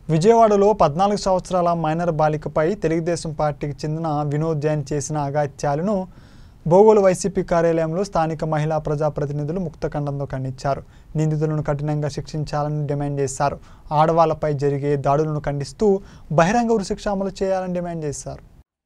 విజయవాడలో పద్నాలుగు సంవత్సరాల మైనర్ బాలికపై తెలుగుదేశం పార్టీకి చెందిన వినోద్ జైన్ చేసిన అగాత్యాలను బోగోలు వైసీపీ కార్యాలయంలో స్థానిక మహిళా ప్రజాప్రతినిధులు ముక్తఖండంతో ఖండించారు నిందితులను కఠినంగా శిక్షించాలని డిమాండ్ చేశారు ఆడవాళ్లపై జరిగే దాడులను ఖండిస్తూ బహిరంగ ఉరిశిక్ష అమలు చేయాలని డిమాండ్ చేశారు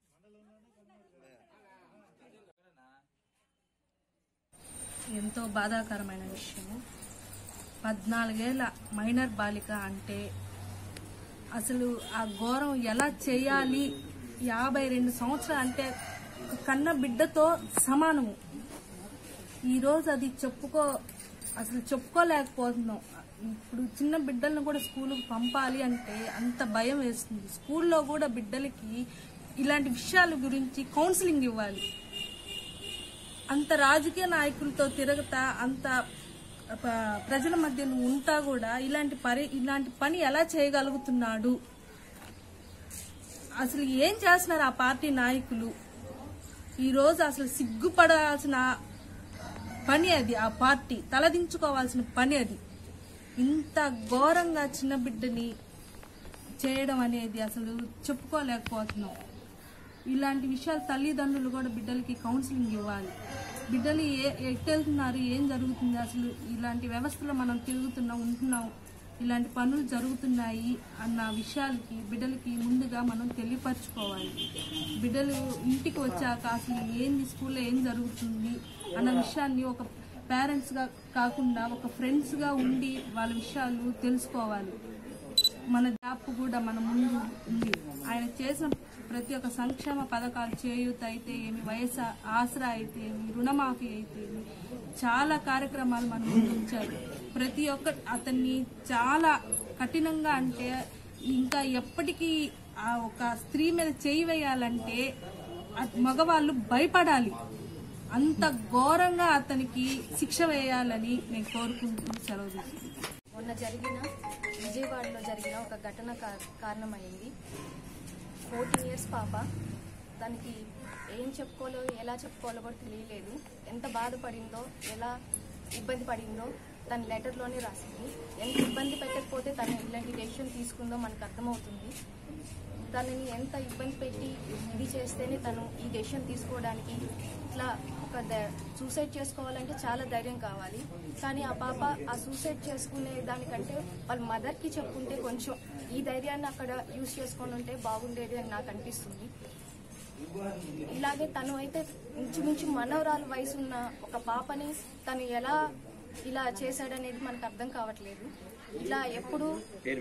ఎంతో బాధాకరమైన విషయము పద్నాలుగేళ్ల మైనర్ బాలిక అంటే అసలు ఆ ఘోరం ఎలా చేయాలి యాభై రెండు సంవత్సరాలు అంటే ఒక కన్న బిడ్డతో సమానము ఈరోజు అది చెప్పుకో అసలు చెప్పుకోలేకపోతున్నాం ఇప్పుడు చిన్న బిడ్డలను కూడా స్కూల్కి పంపాలి అంటే అంత భయం వేస్తుంది స్కూల్లో కూడా బిడ్డలకి ఇలాంటి విషయాల గురించి కౌన్సిలింగ్ ఇవ్వాలి అంత రాజకీయ నాయకులతో తిరగతా అంత ప- ప్రజల మధ్య ఉంటా కూడా ఇలాంటి పరి ఇలాంటి పని ఎలా చేయగలుగుతున్నాడు అసలు ఏం చేస్తున్నారు ఆ పార్టీ నాయకులు ఈ రోజు అసలు సిగ్గుపడాల్సిన పని అది ఆ పార్టీ తలదించుకోవాల్సిన పని అది ఇంత ఘోరంగా చిన్న బిడ్డని చేయడం అనేది అసలు చెప్పుకోలేకపోతున్నాం ఇలాంటి విషయాలు తల్లిదండ్రులు కూడా బిడ్డలకి కౌన్సిలింగ్ ఇవ్వాలి బిడ్డలు ఏ ఎట్టెళ్తున్నారు ఏం జరుగుతుంది అసలు ఇలాంటి వ్యవస్థలో మనం తిరుగుతున్నాం ఉంటున్నాం ఇలాంటి పనులు జరుగుతున్నాయి అన్న విషయాలకి బిడ్డలకి ముందుగా మనం తెలియపరచుకోవాలి బిడ్డలు ఇంటికి వచ్చాక అసలు ఏంది స్కూల్లో ఏం జరుగుతుంది అన్న విషయాన్ని ఒక పేరెంట్స్గా కాకుండా ఒక ఫ్రెండ్స్గా ఉండి వాళ్ళ విషయాలు తెలుసుకోవాలి మన జాబ్ కూడా మన ముందు ఉంది ఆయన చేసిన ప్రతి ఒక్క సంక్షేమ పథకాలు చేయూత అయితే ఏమి వయసు ఆసరా అయితే ఏమి రుణమాఫీ అయితే ఏమి చాలా కార్యక్రమాలు మన ముందు ఉంచారు ప్రతి ఒక్క అతన్ని చాలా కఠినంగా అంటే ఇంకా ఎప్పటికీ ఆ ఒక స్త్రీ మీద చేయి వేయాలంటే అ- మగవాళ్ళు భయపడాలి అంత ఘోరంగా అతనికి శిక్ష వేయాలని నేను కోరుకుంటూ సెలవు తీసుకుంటాను మొన్న జరిగిన విజయవాడలో జరిగిన ఒక ఘటన కా- కారణమైంది ఫోర్టీన్ ఇయర్స్ పాప తనకి ఏం చెప్పుకోవాలో ఎలా చెప్పుకోవాలో కూడా తెలియలేదు ఎంత బాధపడిందో ఎలా ఇబ్బంది పడిందో తన లెటర్లోనే రాసింది ఎంత ఇబ్బంది పెట్టకపోతే తను ఇలాంటి డెసిషన్ తీసుకుందో మనకు అర్థమవుతుంది తనని ఎంత ఇబ్బంది పెట్టి ఇది చేస్తేనే తను ఈ డెసిషన్ తీసుకోవడానికి ఇట్లా ఒక సూసైడ్ చేసుకోవాలంటే చాలా ధైర్యం కావాలి కానీ ఆ పాప ఆ సూసైడ్ చేసుకునే దానికంటే వాళ్ళ మదర్కి చెప్పుకుంటే కొంచెం ఈ ధైర్యాన్ని అక్కడ యూజ్ చేసుకొని ఉంటే బాగుండేది అని నాకు అనిపిస్తుంది ఇలాగే తను అయితే ఇంచుమించు మనవరాలు వయసు ఉన్న ఒక పాపని తను ఎలా ఇలా చేశాడనేది మనకు అర్థం కావట్లేదు ఇలా ఎప్పుడు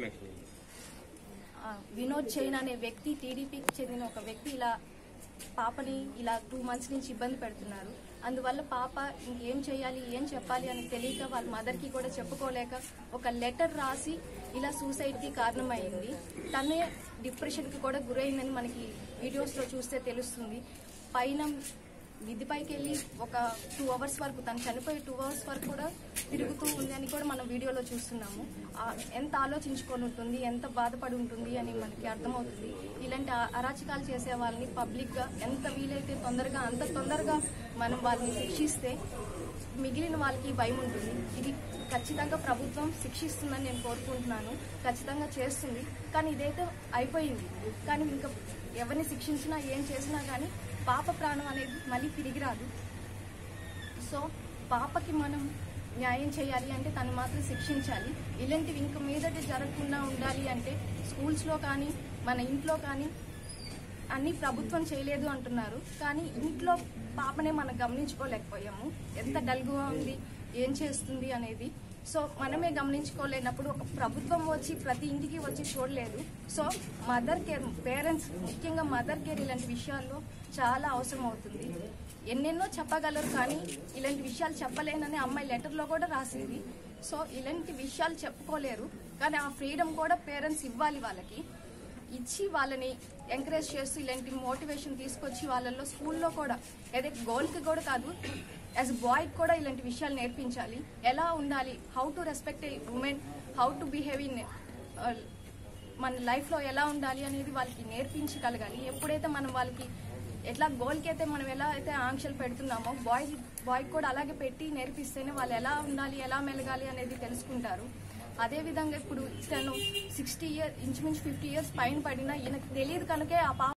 ఆ, వినోద్ చైన్ అనే వ్యక్తి టీడీపీకి చెందిన ఒక వ్యక్తి ఇలా పాపని ఇలా టూ మంత్స్ నుంచి ఇబ్బంది పెడుతున్నారు అందువల్ల పాప ఇంకేం చేయాలి ఏం చెప్పాలి అని తెలియక వాళ్ళ మదర్కి కూడా చెప్పుకోలేక ఒక లెటర్ రాసి ఇలా సూసైడ్కి కారణమైంది తనే డిప్రెషన్కి కూడా గురైందని మనకి వీడియోస్లో చూస్తే తెలుస్తుంది పైన మిద్ది పైకి వెళ్ళి ఒక టూ అవర్స్ వరకు తను చనిపోయి టూ అవర్స్ వరకు కూడా తిరుగుతూ ఉంది అని కూడా మనం వీడియోలో చూస్తున్నాము ఆ, ఎంత ఆలోచించుకొని ఉంటుంది ఎంత బాధపడి ఉంటుంది అని మనకి అర్థమవుతుంది ఇలాంటి ఆ- అరాచకాలు చేసే వాళ్ళని పబ్లిక్గా ఎంత వీలైతే తొందరగా అంత తొందరగా మనం వాళ్ళని శిక్షిస్తే మిగిలిన వాళ్ళకి భయం ఉంటుంది ఇది ఖచ్చితంగా ప్రభుత్వం శిక్షిస్తుందని నేను కోరుకుంటున్నాను ఖచ్చితంగా చేస్తుంది కానీ ఇదైతే అయిపోయింది కానీ ఇంకా ఎవరిని శిక్షించినా ఏం చేసినా కానీ పాప ప్రాణం అనేది మళ్ళీ తిరిగి రాదు సో పాపకి మనం న్యాయం చేయాలి అంటే తను మాత్రం శిక్షించాలి ఇలాంటివి ఇంక మీదట జరగకుండా ఉండాలి అంటే స్కూల్స్లో కానీ మన ఇంట్లో కానీ అన్ని ప్రభుత్వం చేయలేదు అంటున్నారు కానీ ఇంట్లో పాపనే మనం గమనించుకోలేకపోయాము ఎంత డల్గా ఉంది ఏం చేస్తుంది అనేది సో మనమే గమనించుకోలేనప్పుడు ఒక ప్రభుత్వం వచ్చి ప్రతి ఇంటికి వచ్చి చూడలేదు సో మదర్ కేర్ పేరెంట్స్ ముఖ్యంగా మదర్ కేర్ ఇలాంటి విషయాల్లో చాలా అవసరం అవుతుంది ఎన్నెన్నో చెప్పగలరు కానీ ఇలాంటి విషయాలు చెప్పలేనని అమ్మాయి లెటర్లో కూడా రాసింది సో ఇలాంటి విషయాలు చెప్పుకోలేరు కానీ ఆ ఫ్రీడమ్ కూడా పేరెంట్స్ ఇవ్వాలి వాళ్ళకి ఇచ్చి వాళ్ళని ఎంకరేజ్ చేస్తూ ఇలాంటి మోటివేషన్ తీసుకొచ్చి వాళ్ళల్లో స్కూల్లో కూడా ఏదైతే గోల్కి కూడా కాదు యాజ్ బాయ్ కూడా ఇలాంటి విషయాలు నేర్పించాలి ఎలా ఉండాలి how to respect a women how to behave in మన లైఫ్లో ఎలా ఉండాలి అనేది వాళ్ళకి నేర్పించగలగాలి ఎప్పుడైతే మనం వాళ్ళకి ఎట్లా గోల్కి అయితే మనం ఎలా అయితే ఆంక్షలు పెడుతున్నామో బాయ్ బాయ్ కూడా అలాగే పెట్టి నేర్పిస్తేనే వాళ్ళు ఎలా ఉండాలి ఎలా మెలగాలి అనేది తెలుసుకుంటారు అదే విధంగా ఇప్పుడు తను సిక్స్టీ ఇయర్ ఇంచుమించు ఫిఫ్టీ ఇయర్స్ పైన పడినా ఈయనకు తెలియదు కనుకే ఆ పాప